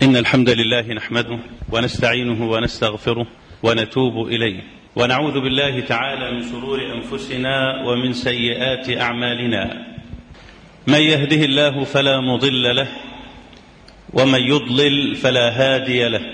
إن الحمد لله نحمده ونستعينه ونستغفره ونتوب إليه ونعوذ بالله تعالى من شرور أنفسنا ومن سيئات أعمالنا من يهده الله فلا مضل له ومن يضلل فلا هادي له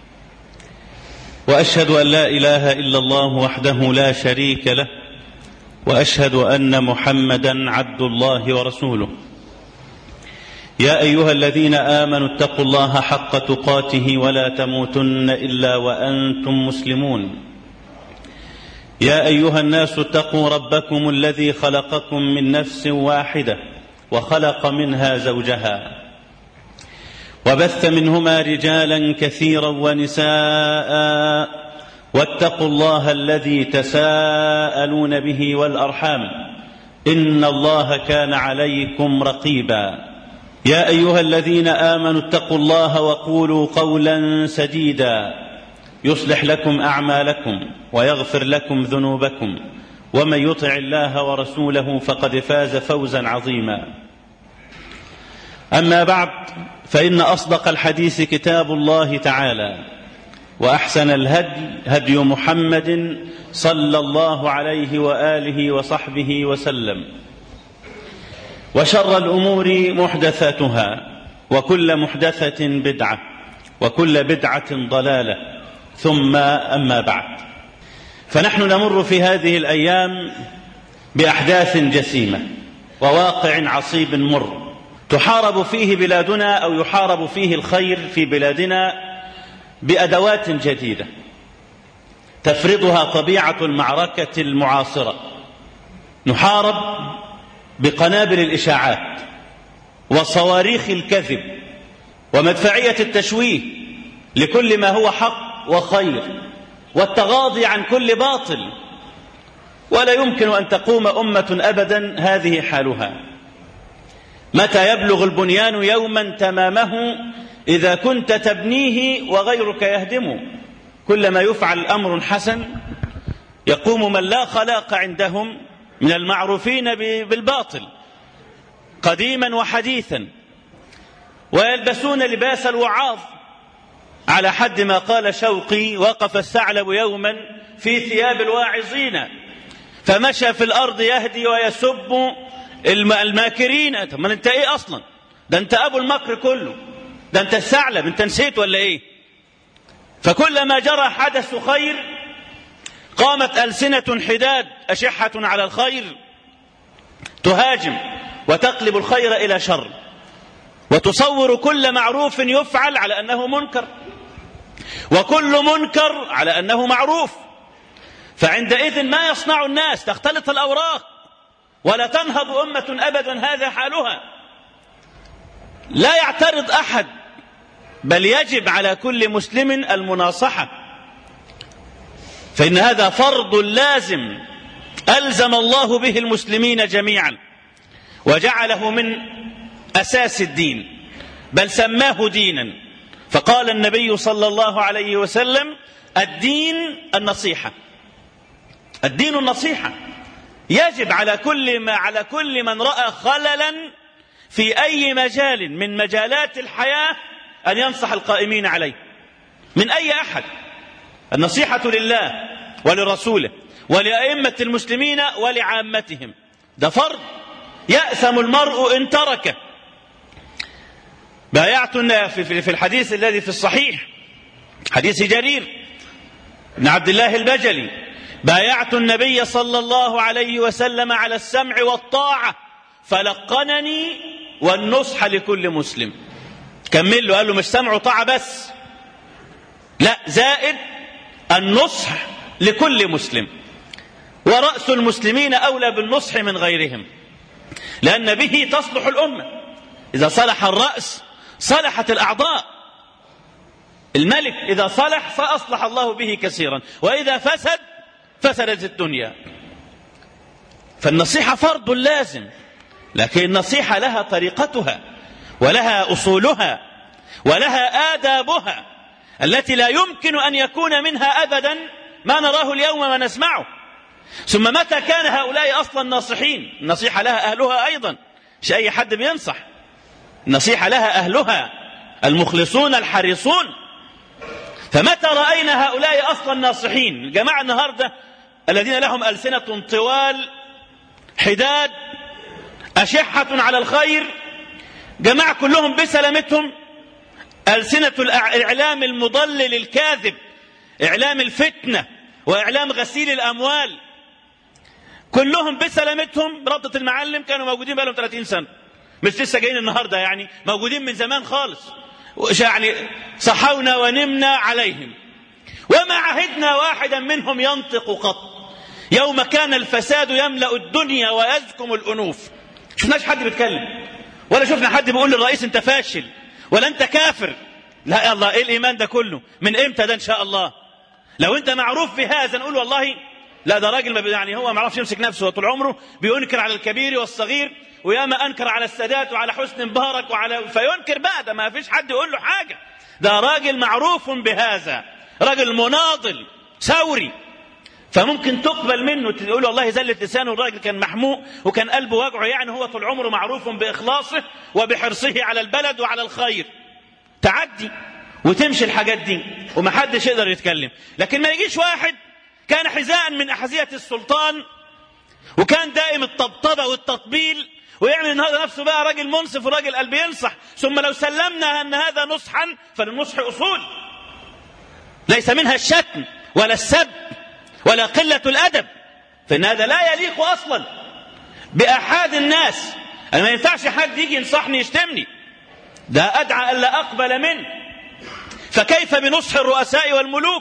واشهد ان لا اله الا الله وحده لا شريك له واشهد ان محمدا عبد الله ورسوله يا ايها الذين امنوا اتقوا الله حق تقاته ولا تموتن الا وانتم مسلمون يا ايها الناس اتقوا ربكم الذي خلقكم من نفس واحده وخلق منها زوجها وبث منهما رجالا كثيرا ونساء واتقوا الله الذي تساءلون به والارحام ان الله كان عليكم رقيبا يا ايها الذين امنوا اتقوا الله وقولوا قولا سديدا يصلح لكم اعمالكم ويغفر لكم ذنوبكم ومن يطع الله ورسوله فقد فاز فوزا عظيما اما بعد فان اصدق الحديث كتاب الله تعالى واحسن الهدي هدي محمد صلى الله عليه واله وصحبه وسلم وشر الامور محدثاتها وكل محدثه بدعه وكل بدعه ضلاله ثم اما بعد فنحن نمر في هذه الايام باحداث جسيمه وواقع عصيب مر تحارب فيه بلادنا او يحارب فيه الخير في بلادنا بادوات جديده تفرضها طبيعه المعركه المعاصره نحارب بقنابل الاشاعات وصواريخ الكذب ومدفعيه التشويه لكل ما هو حق وخير والتغاضي عن كل باطل ولا يمكن ان تقوم امه ابدا هذه حالها متى يبلغ البنيان يوما تمامه اذا كنت تبنيه وغيرك يهدمه كلما يفعل امر حسن يقوم من لا خلاق عندهم من المعروفين بالباطل قديما وحديثا ويلبسون لباس الوعاظ على حد ما قال شوقي وقف الثعلب يوما في ثياب الواعظين فمشى في الارض يهدي ويسب الماكرين طب ما انت ايه اصلا ده انت ابو المكر كله ده انت الثعلب انت نسيت ولا ايه فكلما جرى حدث خير قامت السنه حداد اشحه على الخير تهاجم وتقلب الخير الى شر وتصور كل معروف يفعل على انه منكر وكل منكر على انه معروف فعندئذ ما يصنع الناس تختلط الاوراق ولا تنهض امه ابدا هذا حالها لا يعترض احد بل يجب على كل مسلم المناصحه فان هذا فرض لازم الزم الله به المسلمين جميعا وجعله من اساس الدين بل سماه دينا فقال النبي صلى الله عليه وسلم الدين النصيحه الدين النصيحه يجب على كل ما على كل من راى خللا في اي مجال من مجالات الحياه ان ينصح القائمين عليه من اي احد النصيحه لله ولرسوله ولائمه المسلمين ولعامتهم ده فرض ياثم المرء ان تركه بايعت في الحديث الذي في الصحيح حديث جرير بن عبد الله البجلي بايعت النبي صلى الله عليه وسلم على السمع والطاعه فلقنني والنصح لكل مسلم كمل له قال له مش سمع وطاعه بس لا زائد النصح لكل مسلم وراس المسلمين اولى بالنصح من غيرهم لان به تصلح الامه اذا صلح الراس صلحت الاعضاء الملك اذا صلح فاصلح الله به كثيرا واذا فسد فسدت الدنيا فالنصيحه فرض لازم لكن النصيحه لها طريقتها ولها اصولها ولها آدابها التي لا يمكن أن يكون منها أبدا ما نراه اليوم ونسمعه ثم متى كان هؤلاء أصلا ناصحين النصيحة لها أهلها أيضا مش أي حد بينصح النصيحة لها أهلها المخلصون الحريصون فمتى رأينا هؤلاء أصلا ناصحين جماعة النهاردة الذين لهم ألسنة طوال حداد أشحة على الخير جماعة كلهم بسلامتهم ألسنة الإعلام المضلل الكاذب إعلام الفتنة وإعلام غسيل الأموال كلهم بسلامتهم رابطة المعلم كانوا موجودين بقالهم 30 سنة مش لسه جايين النهاردة يعني موجودين من زمان خالص يعني صحونا ونمنا عليهم وما عهدنا واحدا منهم ينطق قط يوم كان الفساد يملأ الدنيا ويزكم الأنوف شفناش حد بيتكلم ولا شفنا حد بيقول للرئيس انت فاشل ولا انت كافر لا يا الله ايه الايمان ده كله من امتى ده ان شاء الله لو انت معروف بهذا نقول والله لا ده راجل ما يعني هو ما يعرفش يمسك نفسه طول عمره بينكر على الكبير والصغير وياما انكر على السادات وعلى حسن مبارك وعلى فينكر بقى ده ما فيش حد يقول له حاجه ده راجل معروف بهذا راجل مناضل ثوري فممكن تقبل منه تقول والله زلت لسانه الراجل كان محموق وكان قلبه وجعه يعني هو طول عمره معروف باخلاصه وبحرصه على البلد وعلى الخير تعدي وتمشي الحاجات دي ومحدش يقدر يتكلم لكن ما يجيش واحد كان حذاء من احذيه السلطان وكان دائم الطبطبه والتطبيل ويعمل ان هذا نفسه بقى راجل منصف وراجل قلب ينصح ثم لو سلمنا ان هذا نصحا فللنصح اصول ليس منها الشتم ولا السب ولا قله الادب فان هذا لا يليق اصلا باحد الناس انا ما ينفعش حد يجي ينصحني يشتمني ده ادعى الا اقبل منه فكيف بنصح الرؤساء والملوك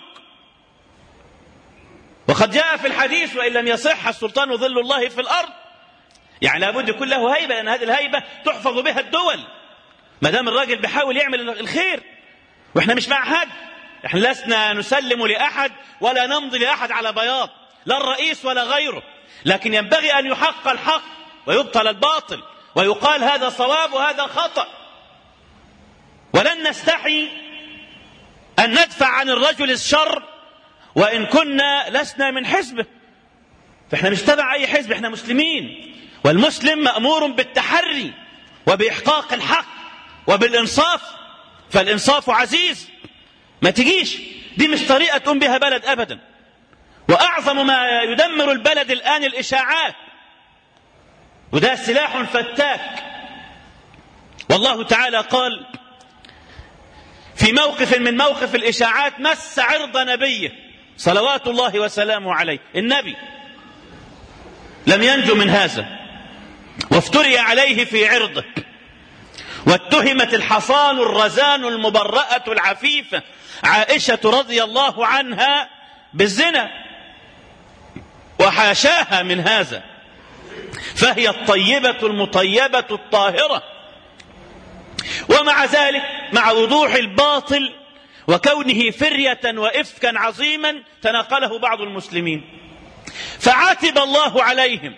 وقد جاء في الحديث وان لم يصح السلطان ظل الله في الارض يعني لابد يكون له هيبه لان هذه الهيبه تحفظ بها الدول ما دام الراجل بيحاول يعمل الخير واحنا مش مع حد احنا لسنا نسلم لاحد ولا نمضي لاحد على بياض لا الرئيس ولا غيره لكن ينبغي ان يحق الحق ويبطل الباطل ويقال هذا صواب وهذا خطأ ولن نستحي أن ندفع عن الرجل الشر وإن كنا لسنا من حزبه فإحنا مش تبع أي حزب إحنا مسلمين والمسلم مأمور بالتحري وبإحقاق الحق وبالإنصاف فالإنصاف عزيز ما تجيش دي مش طريقة تقوم بها بلد أبدا وأعظم ما يدمر البلد الآن الإشاعات وده سلاح فتاك والله تعالى قال في موقف من موقف الإشاعات مس عرض نبيه صلوات الله وسلامه عليه النبي لم ينجو من هذا وافتري عليه في عرضه واتهمت الحصان الرزان المبرأة العفيفة عائشة رضي الله عنها بالزنا وحاشاها من هذا فهي الطيبة المطيبة الطاهرة ومع ذلك مع وضوح الباطل وكونه فرية وإفكا عظيما تناقله بعض المسلمين فعاتب الله عليهم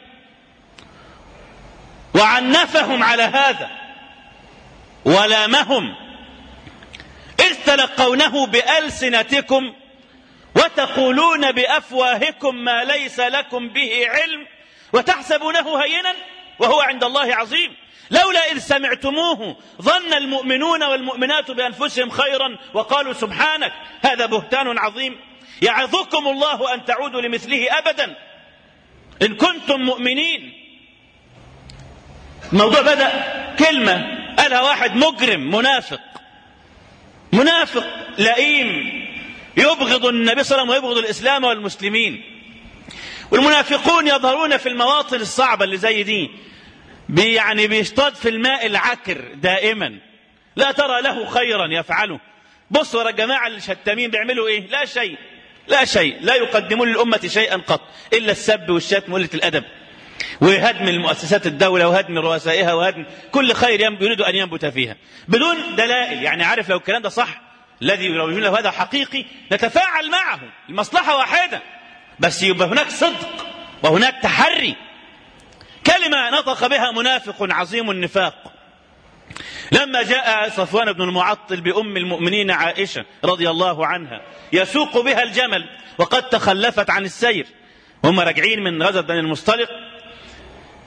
وعنفهم على هذا ولامهم إذ تلقونه بألسنتكم وتقولون بأفواهكم ما ليس لكم به علم وتحسبونه هينا وهو عند الله عظيم لولا إذ سمعتموه ظن المؤمنون والمؤمنات بأنفسهم خيرا وقالوا سبحانك هذا بهتان عظيم يعظكم الله أن تعودوا لمثله أبدا إن كنتم مؤمنين الموضوع بدأ كلمة قالها واحد مجرم منافق منافق لئيم يبغض النبي صلى الله عليه وسلم ويبغض الإسلام والمسلمين والمنافقون يظهرون في المواطن الصعبة اللي زي دي بي يعني بيصطاد في الماء العكر دائما لا ترى له خيرا يفعله بصوا ورا الجماعة الشتامين بيعملوا ايه لا شيء لا شيء لا يقدمون للأمة شيئا قط إلا السب والشتم وقلة الأدب وهدم المؤسسات الدولة وهدم رؤسائها وهدم كل خير يريد أن ينبت فيها بدون دلائل يعني عارف لو الكلام ده صح الذي يروجون له هذا حقيقي نتفاعل معه المصلحة واحدة بس يبقى هناك صدق وهناك تحري كلمة نطق بها منافق عظيم النفاق لما جاء صفوان بن المعطل بأم المؤمنين عائشة رضي الله عنها يسوق بها الجمل وقد تخلفت عن السير هم راجعين من غزوة بني المصطلق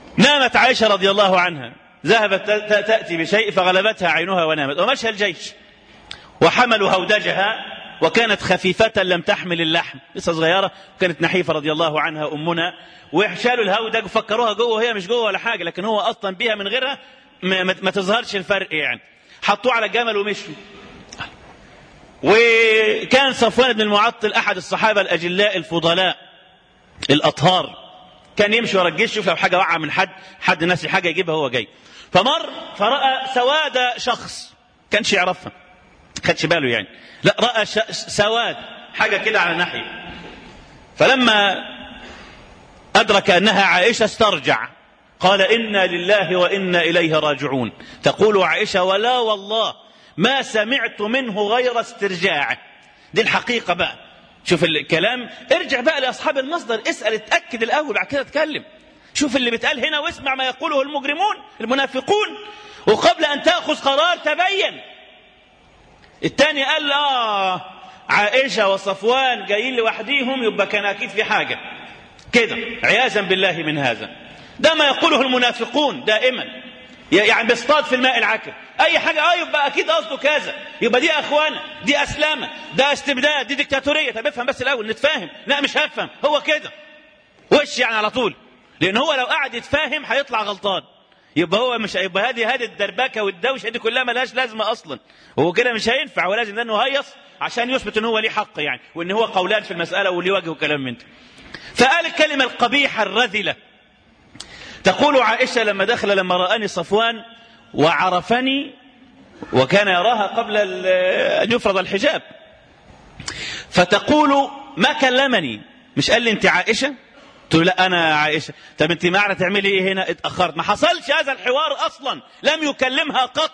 نامت عائشة رضي الله عنها ذهبت تأتي بشيء فغلبتها عينها ونامت ومشى الجيش وحملوا هودجها وكانت خفيفة لم تحمل اللحم لسه صغيرة كانت نحيفة رضي الله عنها أمنا وشالوا الهودج وفكروها جوه وهي مش جوه ولا حاجة لكن هو أصلا بيها من غيرها ما, ما تظهرش الفرق يعني حطوه على الجمل ومشوا وكان صفوان بن المعطل أحد الصحابة الأجلاء الفضلاء الأطهار كان يمشي ورا الجيش يشوف لو حاجة وقع من حد حد ناسي حاجة يجيبها هو جاي فمر فرأى سواد شخص كانش يعرفها خدش باله يعني لا رأى سواد حاجة كده على ناحية فلما أدرك أنها عائشة استرجع قال إنا لله وإنا إليه راجعون تقول عائشة ولا والله ما سمعت منه غير استرجاعه دي الحقيقة بقى شوف الكلام ارجع بقى لأصحاب المصدر اسأل اتأكد الأول بعد كده اتكلم شوف اللي بيتقال هنا واسمع ما يقوله المجرمون المنافقون وقبل أن تأخذ قرار تبين الثاني قال آه عائشة وصفوان جايين لوحديهم يبقى كان أكيد في حاجة كده عياذا بالله من هذا ده ما يقوله المنافقون دائما يعني بيصطاد في الماء العكر اي حاجه اه يبقى اكيد قصده كذا يبقى دي اخوانه دي اسلامه ده استبداد دي ديكتاتوريه طب افهم بس الاول نتفاهم لا مش هفهم هو كده وش يعني على طول لان هو لو قعد يتفاهم هيطلع غلطان يبقى هو مش يبقى هذه هذه الدربكه والدوشه دي كلها ملهاش لازمه اصلا وهو كده مش هينفع ولازم انه هيص عشان يثبت ان هو ليه حق يعني وان هو قولان في المساله واللي وجهه كلام من ده فقال الكلمه القبيحه الرذله تقول عائشه لما دخل لما راني صفوان وعرفني وكان يراها قبل ان يفرض الحجاب فتقول ما كلمني مش قال لي انت عائشه تقول لا انا عائشه طب انت معنى تعملي ايه هنا اتاخرت ما حصلش هذا الحوار اصلا لم يكلمها قط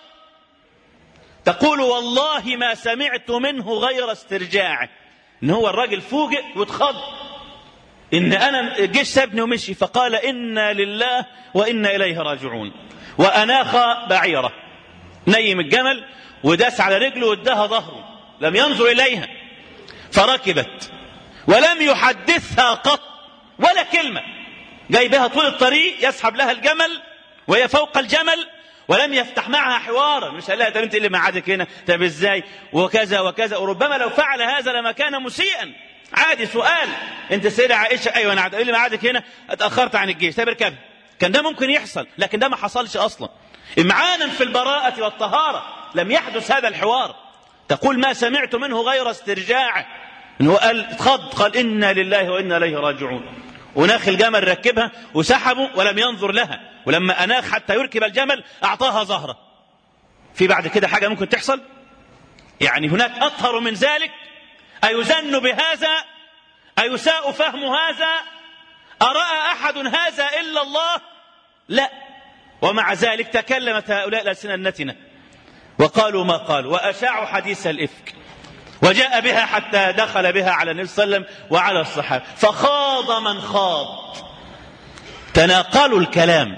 تقول والله ما سمعت منه غير استرجاعه ان هو الراجل فوجئ واتخض ان انا الجيش سابني ومشي فقال انا لله وانا اليه راجعون واناخ بعيره نيم الجمل وداس على رجله واداها ظهره لم ينظر اليها فركبت ولم يحدثها قط ولا كلمة جاي بها طول الطريق يسحب لها الجمل وهي فوق الجمل ولم يفتح معها حوارا مش قال لها طب انت اللي معادك هنا طب ازاي وكذا وكذا وربما لو فعل هذا لما كان مسيئا عادي سؤال انت سيدة عائشة ايوه انا اللي معادك هنا اتأخرت عن الجيش طب اركبي كان ده ممكن يحصل لكن ده ما حصلش اصلا امعانا في البراءة والطهارة لم يحدث هذا الحوار تقول ما سمعت منه غير استرجاعه انه قال اتخض قال انا لله وانا اليه راجعون وناخ الجمل ركبها وسحبه ولم ينظر لها ولما أناخ حتى يركب الجمل أعطاها ظهره في بعد كده حاجة ممكن تحصل يعني هناك أطهر من ذلك أيزن بهذا أيساء فهم هذا أرأى أحد هذا إلا الله لا ومع ذلك تكلمت هؤلاء الألسنة النتنة وقالوا ما قالوا وأشاعوا حديث الإفك وجاء بها حتى دخل بها على النبي صلى الله عليه وسلم وعلى الصحابة فخاض من خاض تناقلوا الكلام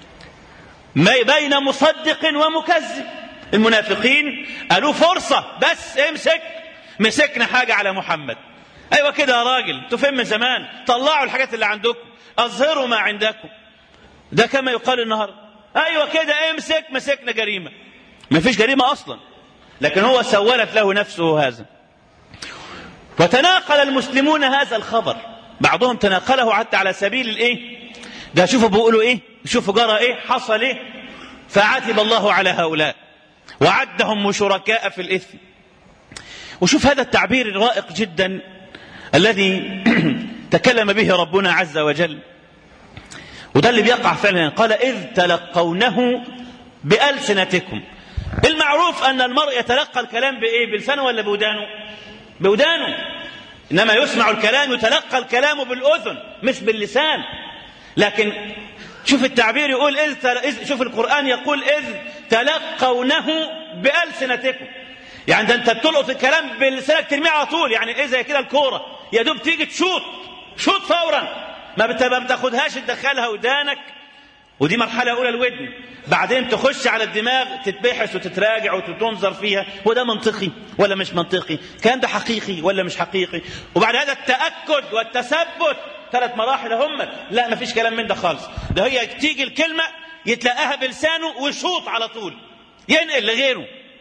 ما بين مصدق ومكذب المنافقين قالوا فرصة بس امسك مسكنا حاجة على محمد ايوه كده يا راجل انتوا فين من زمان طلعوا الحاجات اللي عندكم اظهروا ما عندكم ده كما يقال النهارده ايوه كده امسك مسكنا جريمه ما فيش جريمه اصلا لكن هو سولت له نفسه هذا وتناقل المسلمون هذا الخبر بعضهم تناقله حتى على سبيل الايه ده شوفوا بيقولوا ايه شوفوا جرى ايه حصل ايه فعتب الله على هؤلاء وعدهم شركاء في الاثم وشوف هذا التعبير الرائق جدا الذي تكلم به ربنا عز وجل وده اللي بيقع فعلا قال اذ تلقونه بالسنتكم المعروف ان المرء يتلقى الكلام بايه بلسانه ولا بودانه بودانه انما يسمع الكلام يتلقى الكلام بالاذن مش باللسان لكن شوف التعبير يقول إذ, تل... شوف القرآن يقول إذ تلقونه بألسنتكم يعني ده أنت بتلقط الكلام بلسانك ترميه على طول يعني إيه زي كده الكورة يا دوب تيجي تشوط شوط فورا ما بتاخدهاش تدخلها ودانك ودي مرحلة أولى الودن بعدين تخش على الدماغ تتبحث وتتراجع وتنظر فيها وده منطقي ولا مش منطقي كان ده حقيقي ولا مش حقيقي وبعد هذا التأكد والتثبت ثلاث مراحل هم لا ما فيش كلام من ده خالص ده هي تيجي الكلمة يتلقاها بلسانه ويشوط على طول ينقل لغيره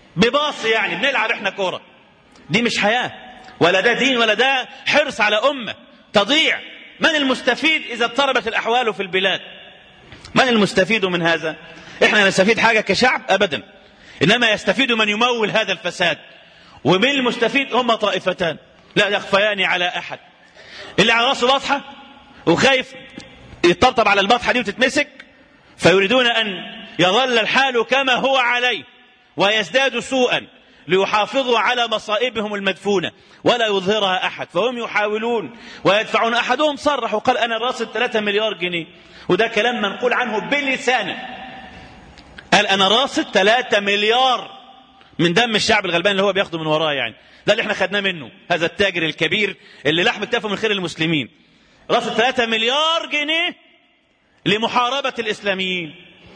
بباص يعني بنلعب احنا كورة دي مش حياة ولا ده دين ولا ده حرص على أمة تضيع من المستفيد إذا اضطربت الأحوال في البلاد من المستفيد من هذا احنا نستفيد حاجة كشعب أبدا إنما يستفيد من يمول هذا الفساد ومن المستفيد هم طائفتان لا يخفيان على أحد اللي على راسه بطحة وخايف يطبطب على البطحة دي وتتمسك فيريدون أن يظل الحال كما هو عليه ويزداد سوءا ليحافظوا على مصائبهم المدفونة ولا يظهرها أحد فهم يحاولون ويدفعون أحدهم صرح وقال أنا راصد 3 مليار جنيه وده كلام منقول عنه بلسانه قال أنا راصد 3 مليار من دم الشعب الغلبان اللي هو بياخده من وراه يعني ده اللي احنا خدناه منه هذا التاجر الكبير اللي لحم اكتفه من خير المسلمين راصد 3 مليار جنيه لمحاربة الإسلاميين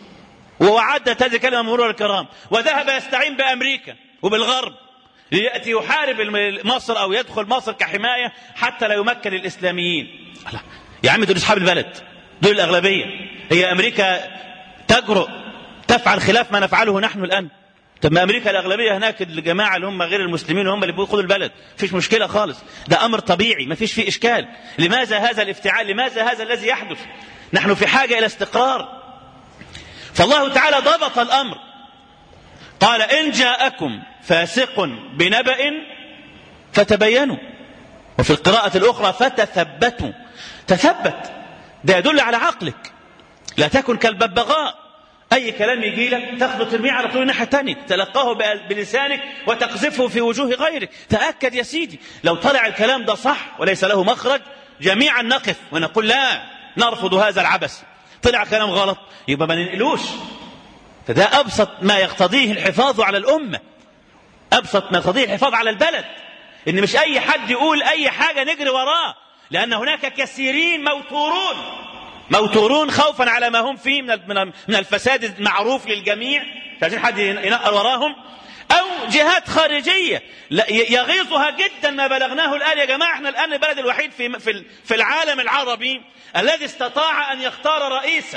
وعدت هذه الكلمة مرور الكرام وذهب يستعين بأمريكا وبالغرب ليأتي يحارب مصر أو يدخل مصر كحماية حتى لا يمكن الإسلاميين يا عم دول أصحاب البلد دول الأغلبية هي أمريكا تجرؤ تفعل خلاف ما نفعله نحن الآن طب ما امريكا الاغلبيه هناك الجماعه اللي هم غير المسلمين هم اللي بيقودوا البلد مفيش مشكله خالص ده امر طبيعي مفيش فيه اشكال لماذا هذا الافتعال لماذا هذا الذي يحدث نحن في حاجه الى استقرار فالله تعالى ضبط الامر قال ان جاءكم فاسق بنبأ فتبينوا وفي القراءة الأخرى فتثبتوا تثبت ده يدل على عقلك لا تكن كالببغاء أي كلام يجي لك تاخده ترميه على طول الناحية الثانية تلقاه بلسانك وتقذفه في وجوه غيرك تأكد يا سيدي لو طلع الكلام ده صح وليس له مخرج جميعا نقف ونقول لا نرفض هذا العبث طلع كلام غلط يبقى ما ننقلوش فده أبسط ما يقتضيه الحفاظ على الأمة أبسط ما يقتضيه الحفاظ على البلد إن مش أي حد يقول أي حاجة نجري وراه لأن هناك كثيرين موتورون موتورون خوفا على ما هم فيه من من الفساد المعروف للجميع مش عايزين حد ينقر وراهم أو جهات خارجية يغيظها جدا ما بلغناه الآن يا جماعة احنا الآن البلد الوحيد في في العالم العربي الذي استطاع أن يختار رئيسا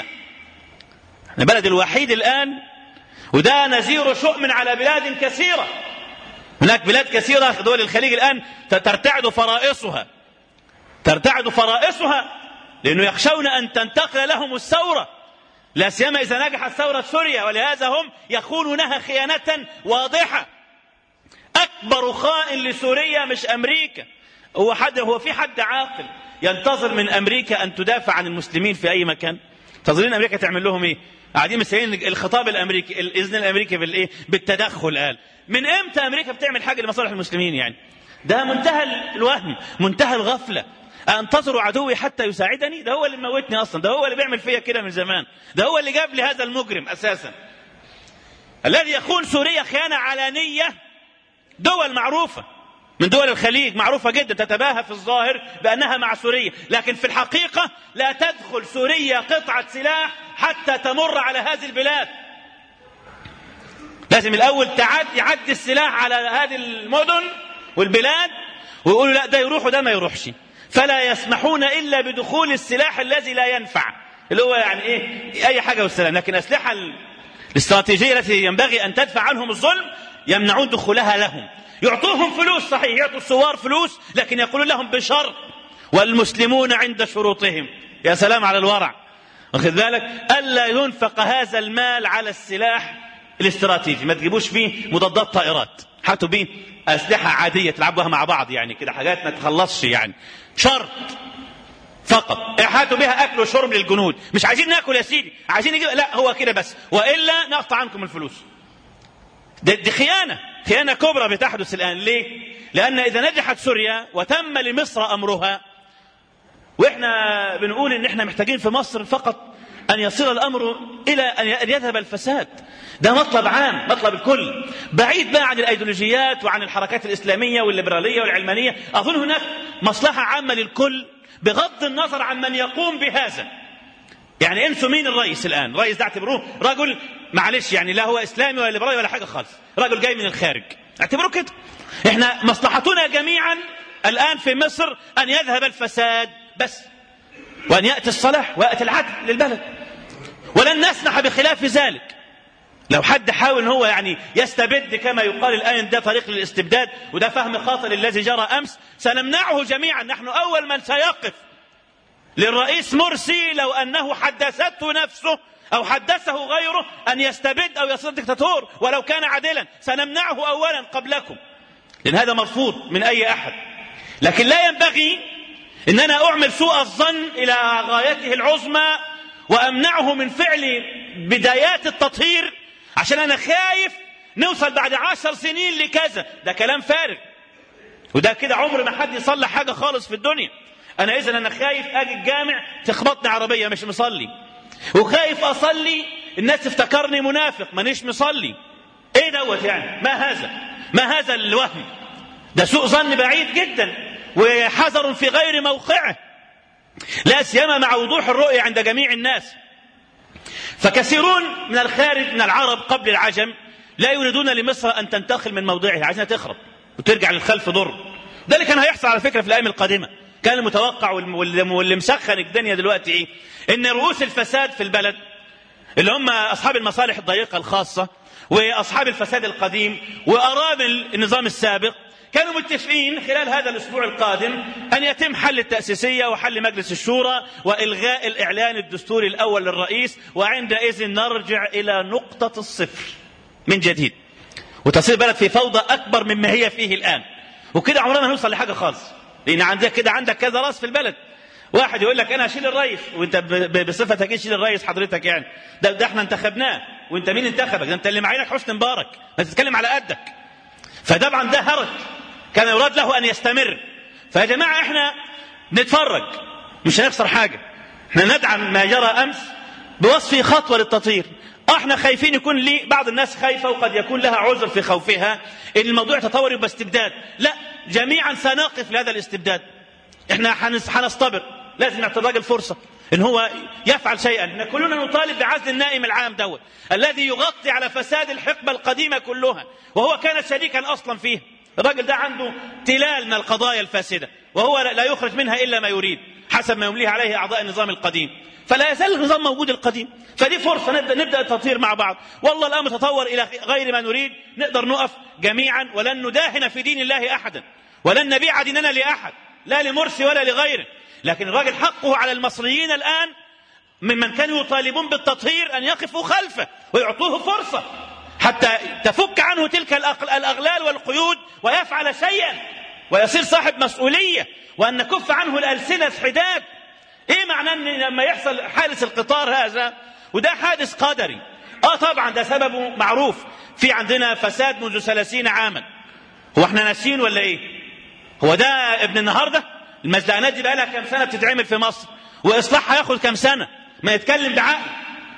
احنا البلد الوحيد الآن وده نزير شؤم على بلاد كثيرة هناك بلاد كثيرة دول الخليج الآن ترتعد فرائصها ترتعد فرائصها لأنه يخشون أن تنتقل لهم الثورة لا سيما إذا نجحت ثورة سوريا ولهذا هم يخونونها خيانة واضحة أكبر خائن لسوريا مش أمريكا هو حد هو في حد عاقل ينتظر من أمريكا أن تدافع عن المسلمين في أي مكان تنتظرين أمريكا تعمل لهم إيه قاعدين مستنيين الخطاب الامريكي الاذن الامريكي بالايه بالتدخل قال من امتى امريكا بتعمل حاجه لمصالح المسلمين يعني ده منتهى الوهم منتهى الغفله انتظر عدوي حتى يساعدني ده هو اللي موتني اصلا ده هو اللي بيعمل فيا كده من زمان ده هو اللي جاب لي هذا المجرم اساسا الذي يخون سوريا خيانه علانيه دول معروفه من دول الخليج معروفة جدا تتباهى في الظاهر بأنها مع سوريا لكن في الحقيقة لا تدخل سوريا قطعة سلاح حتى تمر على هذه البلاد لازم الأول تعد يعدي السلاح على هذه المدن والبلاد ويقولوا لا ده يروح وده ما يروحش فلا يسمحون إلا بدخول السلاح الذي لا ينفع اللي هو يعني إيه أي حاجة والسلام لكن أسلحة الاستراتيجية التي ينبغي أن تدفع عنهم الظلم يمنعون دخولها لهم يعطوهم فلوس صحيح يعطوا الثوار فلوس لكن يقولون لهم بشرط والمسلمون عند شروطهم يا سلام على الورع واخد بالك الا ينفق هذا المال على السلاح الاستراتيجي ما تجيبوش فيه مضادات طائرات هاتوا بيه اسلحه عاديه تلعبوها مع بعض يعني كده حاجات ما تخلصش يعني شرط فقط هاتوا بها اكل وشرب للجنود مش عايزين ناكل يا سيدي عايزين نجيب لا هو كده بس والا نقطع عنكم الفلوس دي, دي خيانه خيانه كبرى بتحدث الان ليه لان اذا نجحت سوريا وتم لمصر امرها واحنا بنقول ان احنا محتاجين في مصر فقط ان يصل الامر الى ان يذهب الفساد ده مطلب عام مطلب الكل بعيد بقى عن الايديولوجيات وعن الحركات الاسلاميه والليبراليه والعلمانيه اظن هناك مصلحه عامه للكل بغض النظر عن من يقوم بهذا يعني انسوا مين الرئيس الان الرئيس ده اعتبروه رجل معلش يعني لا هو اسلامي ولا ليبرالي ولا حاجه خالص رجل جاي من الخارج اعتبروه كده احنا مصلحتنا جميعا الان في مصر ان يذهب الفساد بس وان ياتي الصلاح وياتي العدل للبلد ولن نسمح بخلاف ذلك لو حد حاول ان هو يعني يستبد كما يقال الان ده طريق للاستبداد وده فهم خاطئ الذي جرى امس سنمنعه جميعا نحن اول من سيقف للرئيس مرسي لو انه حدثته نفسه او حدثه غيره ان يستبد او يصير دكتاتور ولو كان عادلا سنمنعه اولا قبلكم لان هذا مرفوض من اي احد لكن لا ينبغي ان انا اعمل سوء الظن الى غايته العظمى وامنعه من فعل بدايات التطهير عشان انا خايف نوصل بعد عشر سنين لكذا ده كلام فارغ وده كده عمر ما حد يصلح حاجه خالص في الدنيا انا اذا انا خايف اجي الجامع تخبطني عربيه مش مصلي وخايف اصلي الناس تفتكرني منافق مانيش مصلي ايه دوت يعني ما هذا ما هذا الوهم ده سوء ظن بعيد جدا وحذر في غير موقعه لا سيما مع وضوح الرؤية عند جميع الناس فكثيرون من الخارج من العرب قبل العجم لا يريدون لمصر أن تنتقل من موضعها عايزينها تخرب وترجع للخلف ضر ده اللي كان هيحصل على فكرة في الأيام القادمة كان المتوقع واللي مسخن الدنيا دلوقتي إيه إن رؤوس الفساد في البلد اللي هم أصحاب المصالح الضيقة الخاصة وأصحاب الفساد القديم وأرامل النظام السابق كانوا متفقين خلال هذا الأسبوع القادم أن يتم حل التأسيسية وحل مجلس الشورى وإلغاء الإعلان الدستوري الأول للرئيس وعندئذ نرجع إلى نقطة الصفر من جديد وتصير بلد في فوضى أكبر مما هي فيه الآن وكده عمرنا ما نوصل لحاجة خالص لأن عندك كده عندك كذا راس في البلد واحد يقول لك انا اشيل الرئيس وانت بصفتك ايه شيل الرئيس حضرتك يعني ده, ده احنا انتخبناه وانت مين انتخبك ده انت اللي معينك حسني مبارك بس تتكلم على قدك فطبعا ده هرج كان يراد له ان يستمر فيا جماعه احنا نتفرج مش هنخسر حاجه احنا ندعم ما جرى امس بوصفه خطوه للتطهير احنا خايفين يكون لي بعض الناس خايفه وقد يكون لها عذر في خوفها ان الموضوع يتطور يبقى استبداد لا جميعا سنقف لهذا الاستبداد احنا هنصطبر لازم نعطي الراجل فرصه ان هو يفعل شيئا كلنا نطالب بعزل النائم العام دوت الذي يغطي على فساد الحقبه القديمه كلها وهو كان شريكا اصلا فيه الراجل ده عنده تلال من القضايا الفاسده وهو لا يخرج منها الا ما يريد حسب ما يمليه عليه اعضاء النظام القديم فلا يزال النظام موجود القديم فدي فرصه نبدا نبدا التطهير مع بعض والله الامر تطور الى غير ما نريد نقدر نقف جميعا ولن نداهن في دين الله احدا ولن نبيع ديننا لاحد لا لمرسي ولا لغيره لكن الراجل حقه على المصريين الآن ممن كانوا يطالبون بالتطهير أن يقفوا خلفه ويعطوه فرصة حتى تفك عنه تلك الأغلال والقيود ويفعل شيئا ويصير صاحب مسؤولية وأن نكف عنه الألسنة حداد إيه معنى أن لما يحصل حادث القطار هذا وده حادث قدري آه طبعا ده سببه معروف في عندنا فساد منذ ثلاثين عاما هو احنا ناسين ولا ايه هو ده ابن النهارده المزدانات دي بقى لها كام سنه بتتعمل في مصر واصلاحها هياخد كام سنه ما يتكلم بعقل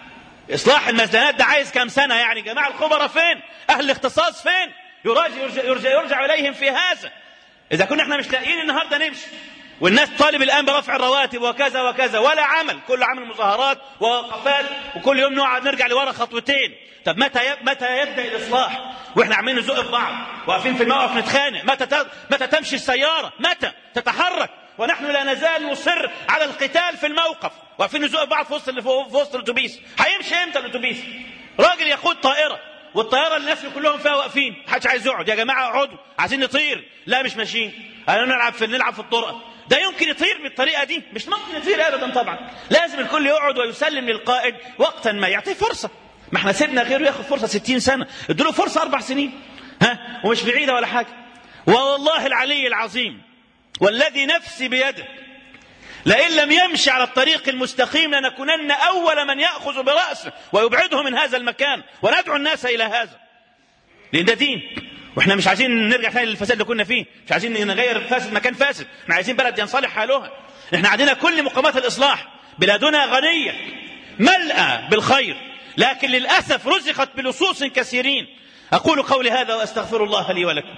اصلاح المزدانات ده عايز كام سنه يعني جماعه الخبراء فين اهل الاختصاص فين يراجع يرجع, يرجع, يرجع اليهم في هذا اذا كنا احنا مش لاقيين النهارده نمشي والناس طالب الان برفع الرواتب وكذا وكذا ولا عمل كل عمل مظاهرات ووقفات وكل يوم نقعد نرجع لورا خطوتين طب متى متى يبدا الاصلاح واحنا عمالين نزق في بعض واقفين في الموقف نتخانق متى متى تمشي السياره متى تتحرك ونحن لا نزال نصر على القتال في الموقف واقفين نزق في بعض في وسط في وسط الاتوبيس هيمشي امتى الاتوبيس راجل يقود طائره والطياره الناس كلهم فيها واقفين محدش عايز يقعد يا جماعه اقعدوا عايزين نطير لا مش ماشيين انا نلعب في نلعب في الطرقه ده يمكن يطير بالطريقه دي مش ممكن يطير ابدا طبعا لازم الكل يقعد ويسلم للقائد وقتا ما يعطيه فرصه ما احنا سيبنا غيره ياخد فرصه 60 سنه ادوا فرصه اربع سنين ها ومش بعيده ولا حاجه والله العلي العظيم والذي نفسي بيده لئن لم يمشي على الطريق المستقيم لنكونن اول من ياخذ براسه ويبعده من هذا المكان وندعو الناس الى هذا لان ده دين واحنا مش عايزين نرجع تاني للفساد اللي كنا فيه مش عايزين نغير فاسد مكان فاسد احنا عايزين بلد ينصلح حالها احنا عندنا كل مقامات الاصلاح بلادنا غنيه ملأى بالخير لكن للاسف رزقت بلصوص كثيرين اقول قولي هذا واستغفر الله لي ولكم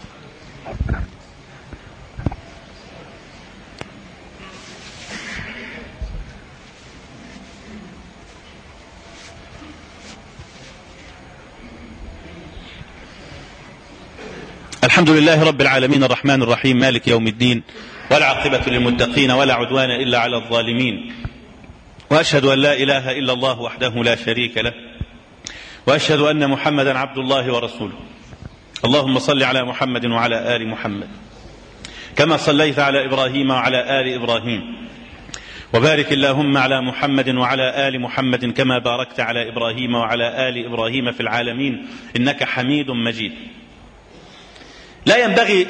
الحمد لله رب العالمين الرحمن الرحيم مالك يوم الدين والعاقبة للمتقين ولا عدوان إلا على الظالمين وأشهد أن لا إله إلا الله وحده لا شريك له واشهد ان محمدا عبد الله ورسوله اللهم صل على محمد وعلى ال محمد كما صليت على ابراهيم وعلى ال ابراهيم وبارك اللهم على محمد وعلى ال محمد كما باركت على ابراهيم وعلى ال ابراهيم في العالمين انك حميد مجيد لا ينبغي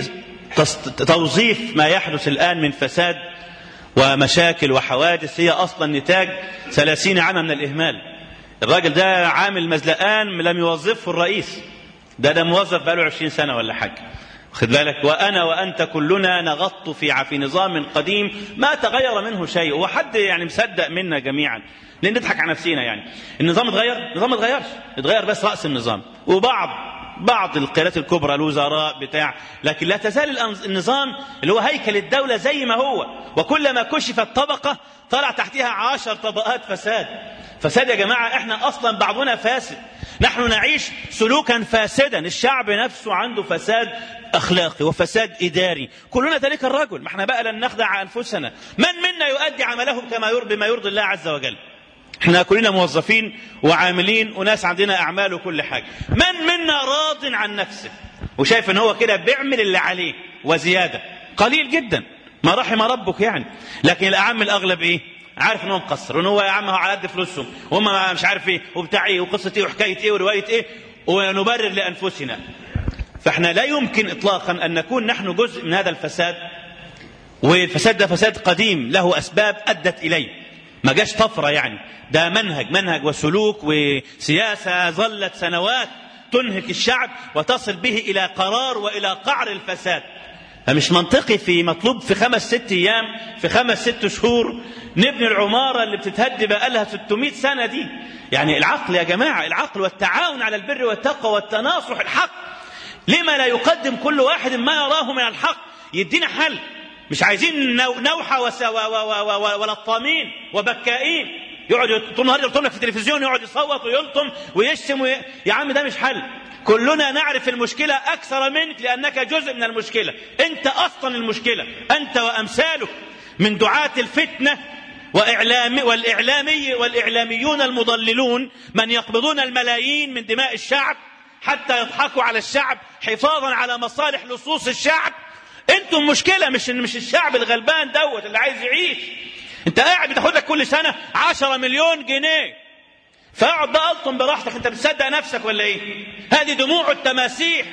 توظيف ما يحدث الان من فساد ومشاكل وحوادث هي اصلا نتاج ثلاثين عاما من الاهمال الراجل ده عامل مزلقان لم يوظفه الرئيس ده ده موظف بقاله عشرين سنة ولا حاجة خد بالك وأنا وأنت كلنا نغط في في نظام قديم ما تغير منه شيء وحد يعني مصدق منا جميعا لأن نضحك على نفسينا يعني النظام اتغير النظام ما اتغيرش اتغير بس رأس النظام وبعض بعض القيادات الكبرى الوزراء بتاع لكن لا تزال النظام اللي هو هيكل الدولة زي ما هو وكلما كشفت طبقة طلع تحتها عشر طبقات فساد فساد يا جماعة احنا أصلا بعضنا فاسد نحن نعيش سلوكا فاسدا الشعب نفسه عنده فساد أخلاقي وفساد إداري كلنا ذلك الرجل ما احنا بقى لن نخدع أنفسنا من منا يؤدي عمله كما يرضي بما يرضي الله عز وجل احنا كلنا موظفين وعاملين وناس عندنا اعمال وكل حاجه من منا راض عن نفسه وشايف ان هو كده بيعمل اللي عليه وزياده قليل جدا ما رحم ربك يعني لكن الاعم الاغلب ايه عارف ان هو مقصر وان هو يا عم هو على قد فلوسهم وهم مش عارف ايه وبتاع ايه وقصه ايه وحكايه ايه وروايه ايه ونبرر لانفسنا فاحنا لا يمكن اطلاقا ان نكون نحن جزء من هذا الفساد والفساد ده فساد قديم له اسباب ادت اليه ما جاش طفره يعني ده منهج منهج وسلوك وسياسه ظلت سنوات تنهك الشعب وتصل به الى قرار والى قعر الفساد فمش منطقي في مطلوب في خمس ست ايام في خمس ست شهور نبني العماره اللي بتتهد بقى لها 600 سنه دي يعني العقل يا جماعه العقل والتعاون على البر والتقوى والتناصح الحق لما لا يقدم كل واحد ما يراه من الحق يدينا حل مش عايزين نوحة ولطامين وبكائين يقعد طول النهار يلطم لك في التلفزيون يقعد يصوت ويلطم ويشتم وي... يا عم ده مش حل كلنا نعرف المشكلة أكثر منك لأنك جزء من المشكلة أنت أصلا المشكلة أنت وأمثالك من دعاة الفتنة وإعلام والإعلامي والإعلاميون المضللون من يقبضون الملايين من دماء الشعب حتى يضحكوا على الشعب حفاظا على مصالح لصوص الشعب انتم مشكله مش مش الشعب الغلبان دوت اللي عايز يعيش انت قاعد بتاخد لك كل سنه 10 مليون جنيه فاقعد بقى الطم براحتك انت بتصدق نفسك ولا ايه هذه دموع التماسيح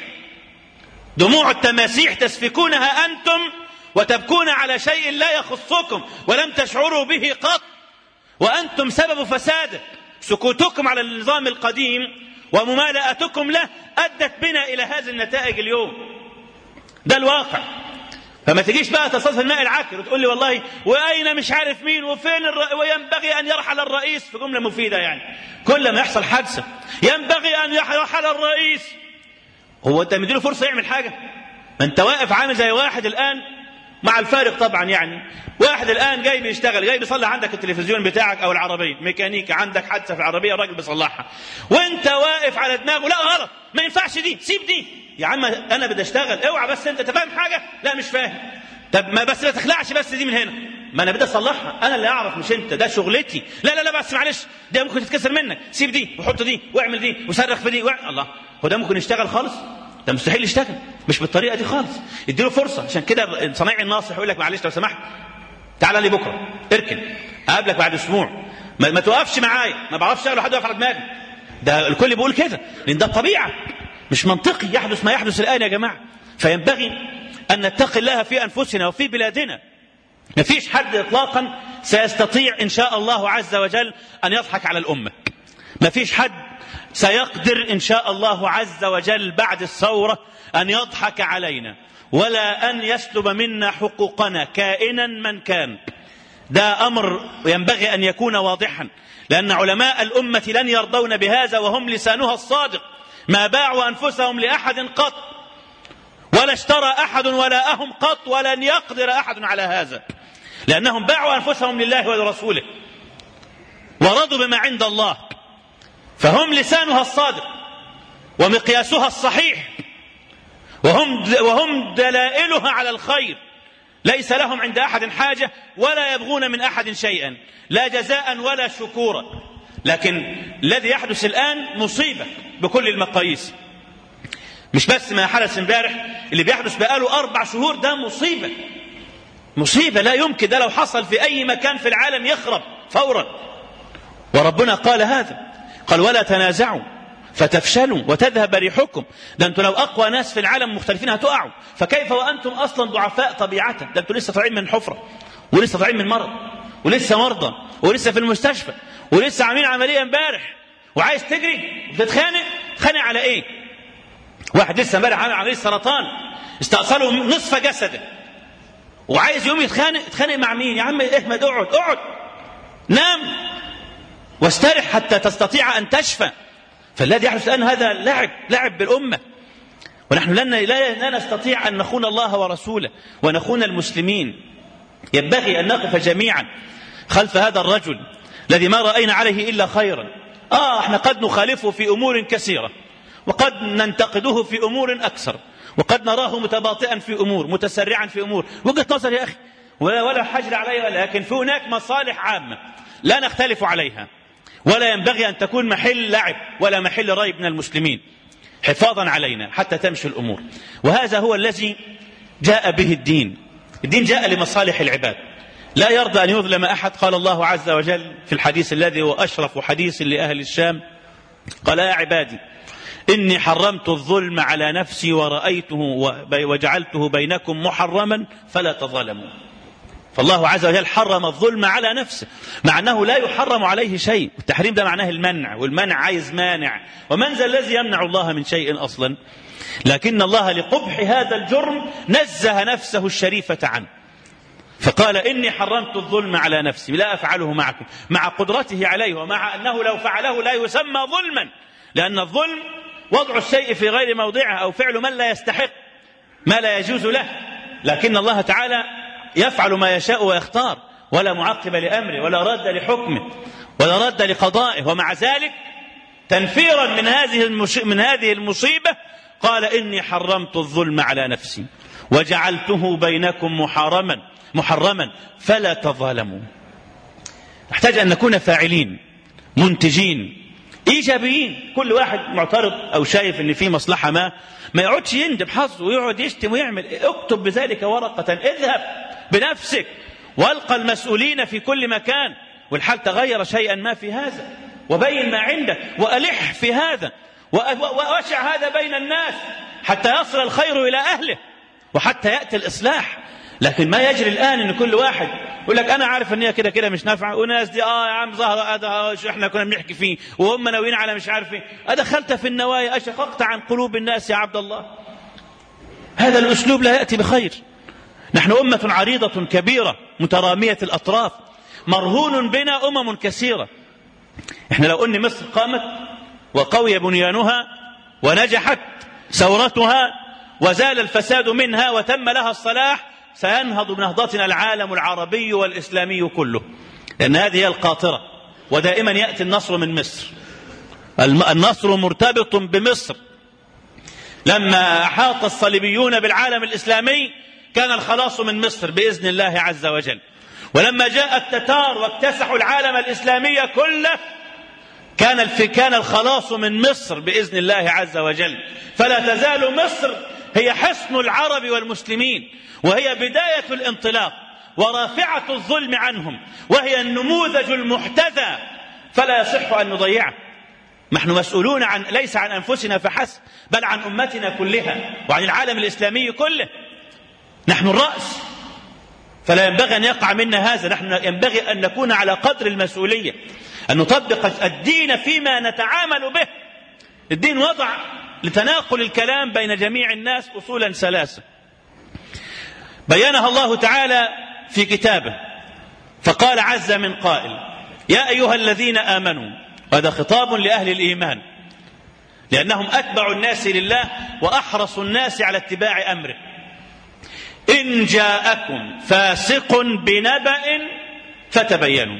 دموع التماسيح تسفكونها انتم وتبكون على شيء لا يخصكم ولم تشعروا به قط وانتم سبب فساده سكوتكم على النظام القديم وممالأتكم له ادت بنا الى هذه النتائج اليوم ده الواقع فما تجيش بقى تصل الماء العكر وتقول لي والله واين مش عارف مين وفين الر... وينبغي ان يرحل الرئيس في جمله مفيده يعني كل ما يحصل حادثه ينبغي ان يرحل الرئيس هو انت مديله فرصه يعمل حاجه ما انت واقف عامل زي واحد الان مع الفارق طبعا يعني واحد الان جاي بيشتغل جاي بيصلح عندك التلفزيون بتاعك او العربيه ميكانيكا عندك حادثه في العربيه الراجل بيصلحها وانت واقف على دماغه لا غلط ما ينفعش دي سيب دي يا عم انا بدي اشتغل اوعى بس انت انت فاهم حاجه لا مش فاهم طب ما بس ما تخلعش بس دي من هنا ما انا بدي اصلحها انا اللي اعرف مش انت ده شغلتي لا لا لا بس معلش ده ممكن تتكسر منك سيب دي وحط دي واعمل دي وصرخ في دي وع... الله هو ده ممكن يشتغل خالص ده مستحيل يشتغل مش بالطريقه دي خالص اديله فرصه عشان كده صنايعي الناصح يقول لك معلش لو سمحت تعالى لي بكره اركن اقابلك بعد اسبوع ما, ما توقفش معايا ما بعرفش اشتغل حد واقف على دماغي ده الكل بيقول كده لان ده الطبيعه مش منطقي يحدث ما يحدث الان يا جماعه فينبغي ان نتقي الله في انفسنا وفي بلادنا ما فيش حد اطلاقا سيستطيع ان شاء الله عز وجل ان يضحك على الامه ما فيش حد سيقدر ان شاء الله عز وجل بعد الثوره ان يضحك علينا ولا ان يسلب منا حقوقنا كائنا من كان ده امر ينبغي ان يكون واضحا لان علماء الامه لن يرضون بهذا وهم لسانها الصادق ما باعوا انفسهم لاحد قط ولا اشترى احد ولاءهم قط ولن يقدر احد على هذا لانهم باعوا انفسهم لله ولرسوله ورضوا بما عند الله فهم لسانها الصادق ومقياسها الصحيح وهم وهم دلائلها على الخير ليس لهم عند احد حاجه ولا يبغون من احد شيئا لا جزاء ولا شكورا لكن الذي يحدث الآن مصيبة بكل المقاييس مش بس ما حدث امبارح اللي بيحدث بقاله أربع شهور ده مصيبة مصيبة لا يمكن ده لو حصل في أي مكان في العالم يخرب فورا وربنا قال هذا قال ولا تنازعوا فتفشلوا وتذهب ريحكم ده انتوا لو اقوى ناس في العالم مختلفين هتقعوا فكيف وانتم اصلا ضعفاء طبيعه ده انتوا لسه طالعين من حفره ولسه طالعين من مرض ولسه مرضى ولسه في المستشفى ولسه عاملين عمليه امبارح وعايز تجري بتتخانق تتخانق على ايه واحد لسه امبارح عامل عمليه سرطان استأصله نصف جسده وعايز يوم يتخانق يتخانق مع مين يا عم احمد اقعد اقعد نام واسترح حتى تستطيع ان تشفى فالذي يحدث الان هذا لعب لعب بالامه ونحن لن لا, لا نستطيع ان نخون الله ورسوله ونخون المسلمين ينبغي ان نقف جميعا خلف هذا الرجل الذي ما راينا عليه الا خيرا اه احنا قد نخالفه في امور كثيره وقد ننتقده في امور اكثر وقد نراه متباطئا في امور متسرعا في امور وجهه نظر يا اخي ولا ولا حجر عليه لكن في هناك مصالح عامه لا نختلف عليها ولا ينبغي ان تكون محل لعب ولا محل ريب من المسلمين حفاظا علينا حتى تمشي الامور وهذا هو الذي جاء به الدين الدين جاء لمصالح العباد لا يرضى ان يظلم احد قال الله عز وجل في الحديث الذي هو اشرف حديث لاهل الشام قال يا عبادي إني حرمت الظلم على نفسي ورأيته وجعلته بينكم محرما فلا تظلموا فالله عز وجل حرم الظلم على نفسه مع أنه لا يحرم عليه شيء التحريم ده معناه المنع والمنع عايز مانع ومن ذا الذي يمنع الله من شيء أصلا لكن الله لقبح هذا الجرم نزه نفسه الشريفة عنه فقال إني حرمت الظلم على نفسي لا أفعله معكم مع قدرته عليه ومع أنه لو فعله لا يسمى ظلما لأن الظلم وضع الشيء في غير موضعه أو فعل من لا يستحق ما لا يجوز له لكن الله تعالى يفعل ما يشاء ويختار ولا معقب لأمره ولا رد لحكمه ولا رد لقضائه ومع ذلك تنفيرا من هذه من هذه المصيبة قال إني حرمت الظلم على نفسي وجعلته بينكم محرما محرما فلا تظالموا نحتاج أن نكون فاعلين منتجين ايجابيين كل واحد معترض او شايف ان في مصلحه ما ما يقعدش يندب حظه ويقعد يشتم ويعمل اكتب بذلك ورقه اذهب بنفسك والقى المسؤولين في كل مكان والحال تغير شيئا ما في هذا وبين ما عندك والح في هذا واشع هذا بين الناس حتى يصل الخير الى اهله وحتى ياتي الاصلاح لكن ما يجري الان ان كل واحد يقول لك انا عارف ان هي كده كده مش نافعه وناس دي اه يا عم ظهر هذا شو احنا كنا بنحكي فيه وهم ناويين على مش عارف ايه ادخلت في النوايا اشققت عن قلوب الناس يا عبد الله هذا الاسلوب لا ياتي بخير نحن امه عريضه كبيره متراميه الاطراف مرهون بنا امم كثيره احنا لو ان مصر قامت وقوي بنيانها ونجحت ثورتها وزال الفساد منها وتم لها الصلاح سينهض بنهضتنا العالم العربي والإسلامي كله لأن هذه هي القاطرة ودائما يأتي النصر من مصر النصر مرتبط بمصر لما أحاط الصليبيون بالعالم الإسلامي كان الخلاص من مصر بإذن الله عز وجل ولما جاء التتار واكتسحوا العالم الإسلامي كله كان كان الخلاص من مصر بإذن الله عز وجل فلا تزال مصر هي حصن العرب والمسلمين وهي بداية الانطلاق ورافعة الظلم عنهم وهي النموذج المحتذى فلا يصح أن نضيعه نحن مسؤولون عن ليس عن أنفسنا فحسب بل عن أمتنا كلها وعن العالم الإسلامي كله نحن الرأس فلا ينبغي أن يقع منا هذا نحن ينبغي أن نكون على قدر المسؤولية أن نطبق الدين فيما نتعامل به الدين وضع لتناقل الكلام بين جميع الناس أصولا ثلاثة بينها الله تعالى في كتابه فقال عز من قائل يا أيها الذين آمنوا هذا خطاب لأهل الإيمان لأنهم أتبع الناس لله وأحرص الناس على اتباع أمره إن جاءكم فاسق بنبأ فتبينوا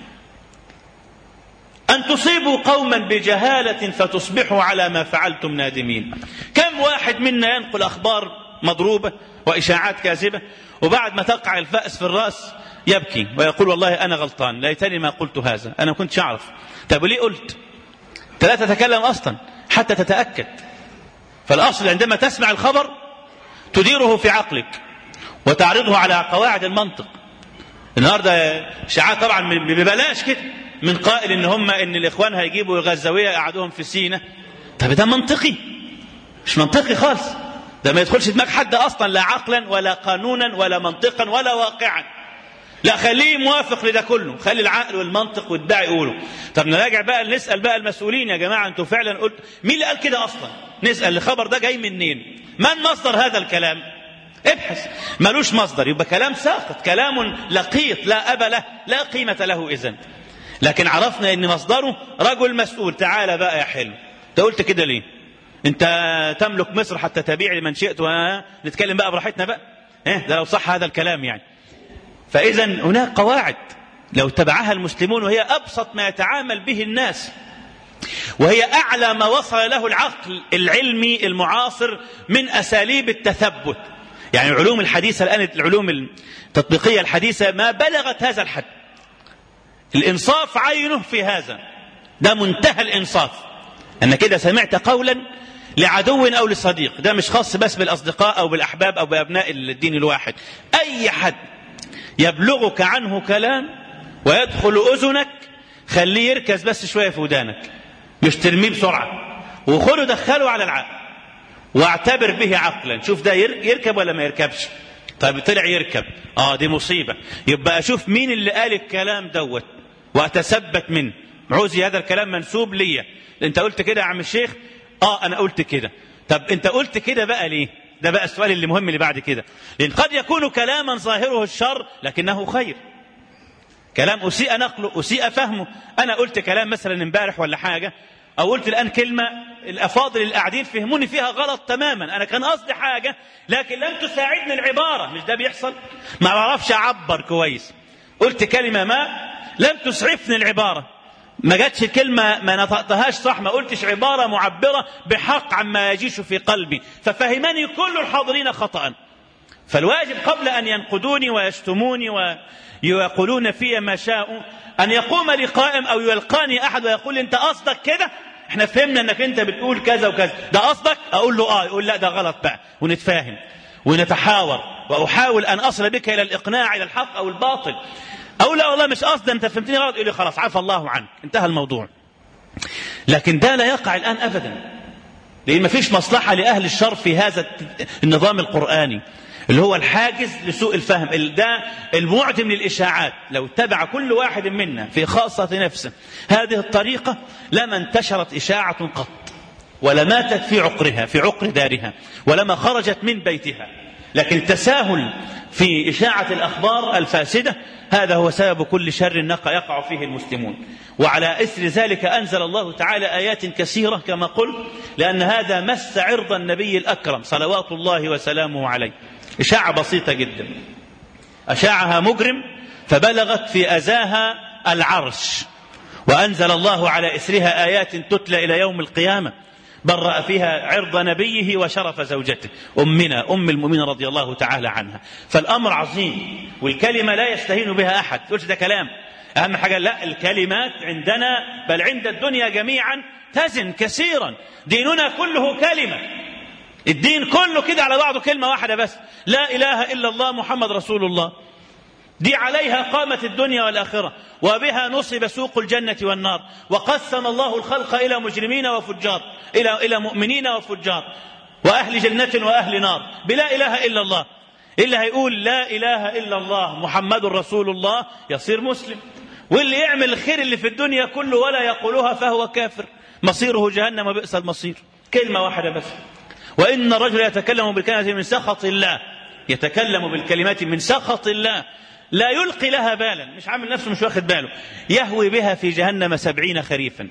أن تصيبوا قوما بجهالة فتصبحوا على ما فعلتم نادمين كم واحد منا ينقل أخبار مضروبة وإشاعات كاذبة وبعد ما تقع الفأس في الرأس يبكي ويقول والله أنا غلطان ليتني ما قلت هذا أنا ما كنتش أعرف طب وليه قلت لا تتكلم أصلا حتى تتأكد فالأصل عندما تسمع الخبر تديره في عقلك وتعرضه على قواعد المنطق النهارده اشاعات طبعا ببلاش كده من قائل ان هم ان الاخوان هيجيبوا الغزاويه يقعدوهم في سينا طب ده منطقي مش منطقي خالص ده ما يدخلش دماغ حد اصلا لا عقلا ولا قانونا ولا منطقا ولا واقعا لا خليه موافق لده كله خلي العقل والمنطق والداعي يقولوا طب نراجع بقى نسال بقى المسؤولين يا جماعه انتوا فعلا قلت مين اللي قال كده اصلا نسال الخبر ده جاي منين من مصدر هذا الكلام ابحث ملوش مصدر يبقى كلام ساقط كلام لقيط لا أب له لا قيمة له إذن لكن عرفنا ان مصدره رجل مسؤول تعالى بقى يا حلو انت قلت كده ليه انت تملك مصر حتى تبيع لمن شئت ونتكلم بقى براحتنا بقى ايه ده لو صح هذا الكلام يعني فاذا هناك قواعد لو اتبعها المسلمون وهي ابسط ما يتعامل به الناس وهي اعلى ما وصل له العقل العلمي المعاصر من اساليب التثبت يعني العلوم الحديثه الان العلوم التطبيقيه الحديثه ما بلغت هذا الحد الانصاف عينه في هذا ده منتهى الانصاف ان كده سمعت قولا لعدو او لصديق ده مش خاص بس بالاصدقاء او بالاحباب او بابناء الدين الواحد اي حد يبلغك عنه كلام ويدخل اذنك خليه يركز بس شويه في ودانك مش ترميه بسرعه وخده دخله على العقل واعتبر به عقلا شوف ده يركب ولا ما يركبش طيب طلع يركب اه دي مصيبه يبقى اشوف مين اللي قال الكلام دوت واتثبت منه عوزي هذا الكلام منسوب ليا انت قلت كده يا عم الشيخ اه انا قلت كده طب انت قلت كده بقى ليه ده بقى السؤال اللي مهم اللي بعد كده لان قد يكون كلاما ظاهره الشر لكنه خير كلام اسيء نقله اسيء فهمه انا قلت كلام مثلا امبارح ولا حاجه او قلت الان كلمه الافاضل اللي قاعدين فهموني فيها غلط تماما انا كان قصدي حاجه لكن لم تساعدني العباره مش ده بيحصل ما بعرفش اعبر كويس قلت كلمه ما لم تسعفني العباره ما جاتش كلمة ما نطقتهاش صح ما قلتش عبارة معبرة بحق عما يجيش في قلبي ففهمني كل الحاضرين خطأ فالواجب قبل أن ينقدوني ويشتموني ويقولون في ما شاءوا أن يقوم لي قائم أو يلقاني أحد ويقول أنت قصدك كده احنا فهمنا انك انت بتقول كذا وكذا ده قصدك اقول له اه يقول لا ده غلط بقى ونتفاهم ونتحاور واحاول ان اصل بك الى الاقناع الى الحق او الباطل او لا والله مش قصدي انت فهمتني غلط يقول لي خلاص عفى الله عنك انتهى الموضوع لكن ده لا يقع الان ابدا لان ما فيش مصلحه لاهل الشر في هذا النظام القراني اللي هو الحاجز لسوء الفهم ده المعدم للإشاعات لو اتبع كل واحد منا في خاصة نفسه هذه الطريقة لما انتشرت إشاعة قط ولا ماتت في عقرها في عقر دارها ولما خرجت من بيتها لكن التساهل في إشاعة الأخبار الفاسدة هذا هو سبب كل شر يقع فيه المسلمون وعلى إثر ذلك أنزل الله تعالى آيات كثيرة كما قلت لأن هذا مس عرض النبي الأكرم صلوات الله وسلامه عليه إشاعة بسيطة جدا أشاعها مجرم فبلغت في أذاها العرش وأنزل الله على إثرها آيات تتلى إلى يوم القيامة برأ فيها عرض نبيه وشرف زوجته أمنا أم المؤمنين رضي الله تعالى عنها فالأمر عظيم والكلمة لا يستهين بها أحد تقولش ده كلام أهم حاجة لا الكلمات عندنا بل عند الدنيا جميعا تزن كثيرا ديننا كله كلمة الدين كله كده على بعضه كلمة واحدة بس لا إله إلا الله محمد رسول الله دي عليها قامت الدنيا والآخرة وبها نصب سوق الجنة والنار وقسم الله الخلق إلى مجرمين وفجار إلى إلى مؤمنين وفجار وأهل جنة وأهل نار بلا إله إلا الله اللي هيقول لا إله إلا الله محمد رسول الله يصير مسلم واللي يعمل الخير اللي في الدنيا كله ولا يقولها فهو كافر مصيره جهنم وبئس المصير كلمة واحدة بس وإن الرجل يتكلم بالكلمة من سخط الله يتكلم بالكلمات من سخط الله لا يلقي لها بالا مش عامل نفسه مش واخد باله يهوي بها في جهنم سبعين خريفا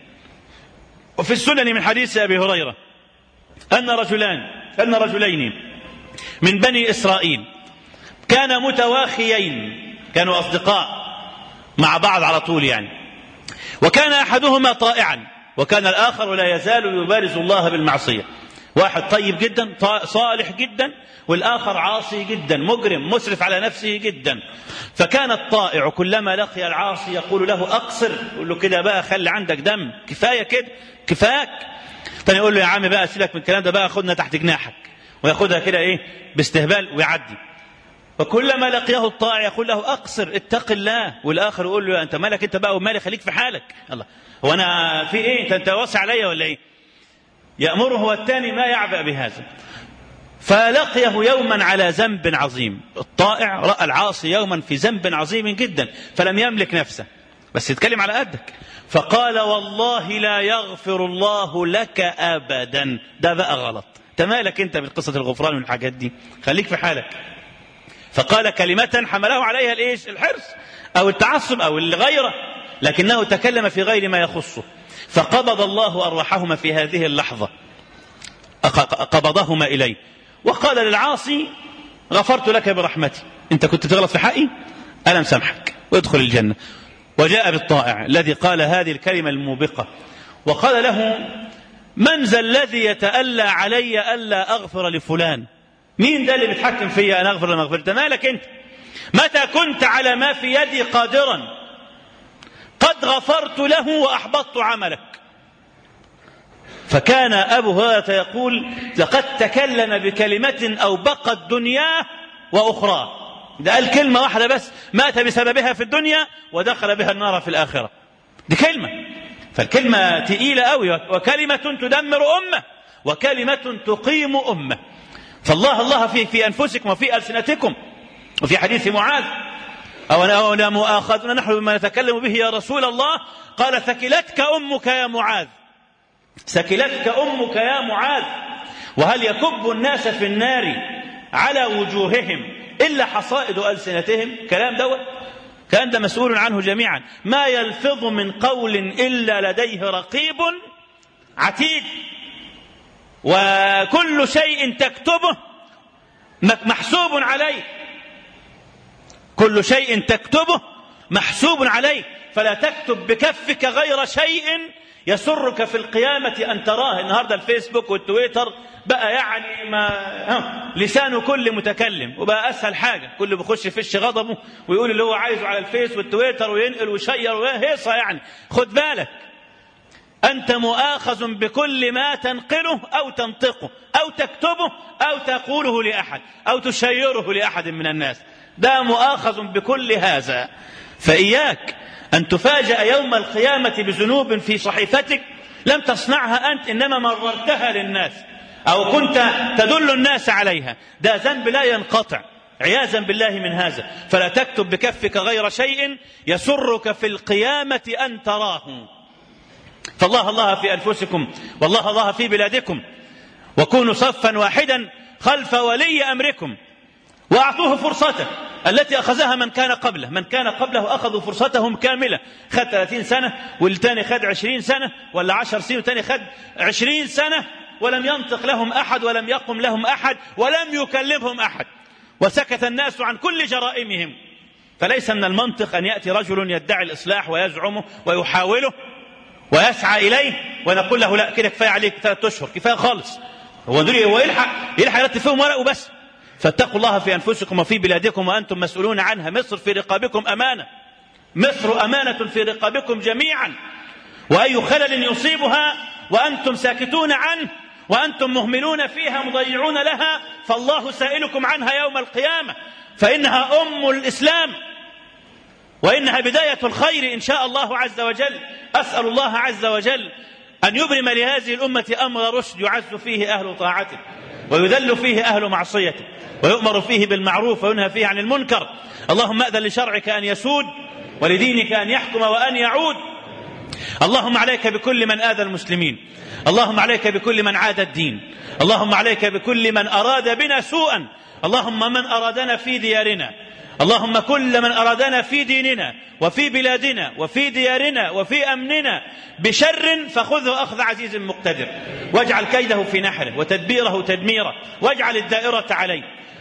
وفي السنن من حديث أبي هريرة أن رجلان أن رجلين من بني إسرائيل كانا متواخيين كانوا أصدقاء مع بعض على طول يعني وكان أحدهما طائعا وكان الآخر لا يزال يبارز الله بالمعصية واحد طيب جدا صالح جدا والآخر عاصي جدا مجرم مسرف على نفسه جدا فكان الطائع كلما لقي العاصي يقول له أقصر يقول له كده بقى خلي عندك دم كفاية كده كفاك تاني يقول له يا عم بقى سيبك من الكلام ده بقى خدنا تحت جناحك وياخدها كده ايه باستهبال ويعدي وكلما لقيه الطائع يقول له اقصر اتق الله والاخر يقول له انت مالك انت بقى ومالي خليك في حالك الله هو انا في ايه انت انت واسع عليا ولا ايه يامره والثاني ما يعبأ بهذا فلقيه يوما على ذنب عظيم الطائع راى العاصي يوما في ذنب عظيم جدا فلم يملك نفسه بس يتكلم على قدك فقال والله لا يغفر الله لك ابدا ده بقى غلط انت مالك انت بقصه الغفران والحاجات دي خليك في حالك فقال كلمة حمله عليها الايش؟ الحرص او التعصب او الغيرة لكنه تكلم في غير ما يخصه فقبض الله ارواحهما في هذه اللحظة قبضهما اليه وقال للعاصي غفرت لك برحمتي انت كنت تغلط في حقي انا مسامحك وادخل الجنة وجاء بالطائع الذي قال هذه الكلمة الموبقة وقال له من ذا الذي يتألى علي ألا أغفر لفلان مين ده اللي بيتحكم فيا أنا أغفر لما أغفر مالك أنت متى كنت على ما في يدي قادرا قد غفرت له وأحبطت عملك فكان أبو هريرة يقول لقد تكلم بكلمة أو بقت دنياه وأخراه ده قال كلمة واحدة بس مات بسببها في الدنيا ودخل بها النار في الآخرة دي كلمة فالكلمة تقيلة قوي وكلمة تدمر أمة وكلمة تقيم أمة فالله الله في في أنفسكم وفي ألسنتكم وفي حديث معاذ أو أنا أو مؤاخذنا نحن بما نتكلم به يا رسول الله قال ثكلتك أمك يا معاذ ثكلتك أمك يا معاذ وهل يكب الناس في النار على وجوههم إلا حصائد ألسنتهم كلام دوت كان ده مسؤول عنه جميعا ما يلفظ من قول إلا لديه رقيب عتيد وكل شيء تكتبه محسوب عليه كل شيء تكتبه محسوب عليه فلا تكتب بكفك غير شيء يسرك في القيامة أن تراه النهاردة الفيسبوك والتويتر بقى يعني ما لسان كل متكلم وبقى أسهل حاجة كل بيخش فيش غضبه ويقول اللي هو عايزه على الفيس والتويتر وينقل ويشير وهيصة يعني خد بالك أنت مؤاخذ بكل ما تنقله أو تنطقه أو تكتبه أو تقوله لأحد أو تشيره لأحد من الناس ده مؤاخذ بكل هذا فإياك أن تفاجأ يوم القيامة بذنوب في صحيفتك لم تصنعها أنت إنما مررتها للناس أو كنت تدل الناس عليها ده ذنب لا ينقطع عياذا بالله من هذا فلا تكتب بكفك غير شيء يسرك في القيامة أن تراه فالله الله في أنفسكم والله الله في بلادكم وكونوا صفا واحدا خلف ولي أمركم وأعطوه فرصته التي أخذها من كان قبله من كان قبله أخذوا فرصتهم كاملة خد 30 سنة والتاني خد 20 سنة ولا 10 سنين والتاني خد 20 سنة ولم ينطق لهم أحد ولم يقم لهم أحد ولم يكلمهم أحد وسكت الناس عن كل جرائمهم فليس من المنطق أن يأتي رجل يدعي الإصلاح ويزعمه ويحاوله ويسعى إليه ونقول له لا كده كفاية عليك ثلاثة أشهر كفاية خالص هو دول هو يلحق يلحق يرتب فيهم ورق وبس فاتقوا الله في أنفسكم وفي بلادكم وأنتم مسؤولون عنها مصر في رقابكم أمانة مصر أمانة في رقابكم جميعا وأي خلل يصيبها وأنتم ساكتون عنه وأنتم مهملون فيها مضيعون لها فالله سائلكم عنها يوم القيامة فإنها أم الإسلام وإنها بداية الخير إن شاء الله عز وجل أسأل الله عز وجل أن يبرم لهذه الأمة أمر رشد يعز فيه أهل طاعته ويذل فيه أهل معصيته ويؤمر فيه بالمعروف وينهى فيه عن المنكر اللهم أذن لشرعك أن يسود ولدينك أن يحكم وأن يعود اللهم عليك بكل من آذى المسلمين اللهم عليك بكل من عاد الدين اللهم عليك بكل من أراد بنا سوءا اللهم من أرادنا في ديارنا اللهم كل من أرادنا في ديننا وفي بلادنا وفي ديارنا وفي أمننا بشر فخذه أخذ عزيز مقتدر واجعل كيده في نحره وتدبيره تدميره واجعل الدائرة عليه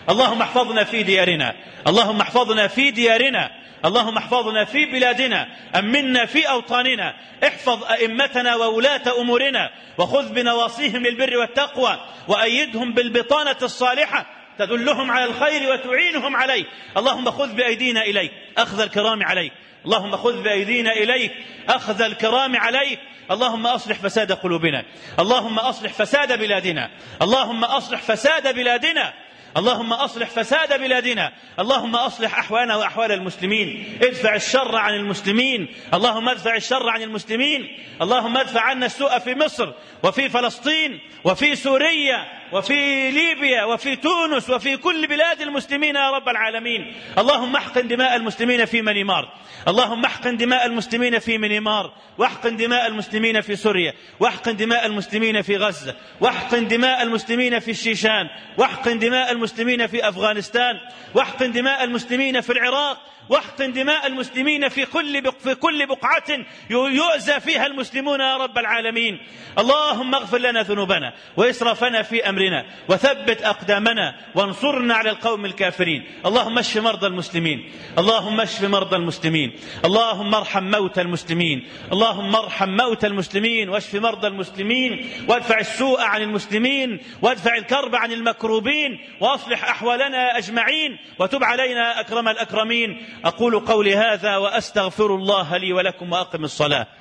اللهم احفظنا في ديارنا اللهم احفظنا في ديارنا اللهم احفظنا في بلادنا أمنا في أوطاننا احفظ أئمتنا وولاة أمورنا وخذ بنواصيهم للبر والتقوى وأيدهم بالبطانة الصالحة تدلهم على الخير وتعينهم عليه اللهم خذ بأيدينا إليك أخذ الكرام عليك اللهم خذ بأيدينا إليك أخذ الكرام عليك اللهم أصلح فساد قلوبنا اللهم أصلح فساد بلادنا اللهم أصلح فساد بلادنا اللهم اصلح فساد بلادنا اللهم اصلح احوالنا واحوال المسلمين ادفع الشر عن المسلمين اللهم ادفع الشر عن المسلمين اللهم ادفع عنا السوء في مصر وفي فلسطين وفي سوريا وفي ليبيا وفي تونس وفي كل بلاد المسلمين يا رب العالمين اللهم احقن دماء المسلمين في منيمار اللهم احقن دماء المسلمين في منيمار واحقن دماء المسلمين في سوريا واحقن دماء المسلمين في غزة واحقن دماء المسلمين في الشيشان واحقن دماء المسلمين في أفغانستان واحقن دماء المسلمين في العراق واحقن دماء المسلمين في كل بق في كل بقعة يؤذى فيها المسلمون يا رب العالمين اللهم اغفر لنا ذنوبنا وإسرافنا في أمرنا وثبت أقدامنا وانصرنا على القوم الكافرين اللهم اشف مرضى المسلمين اللهم اشف مرضى المسلمين اللهم ارحم موتى المسلمين اللهم ارحم موتى المسلمين واشف مرضى المسلمين وادفع السوء عن المسلمين وادفع الكرب عن المكروبين واصلح أحوالنا أجمعين وتب علينا أكرم الأكرمين أقول قولي هذا وأستغفر الله لي ولكم وأقم الصلاة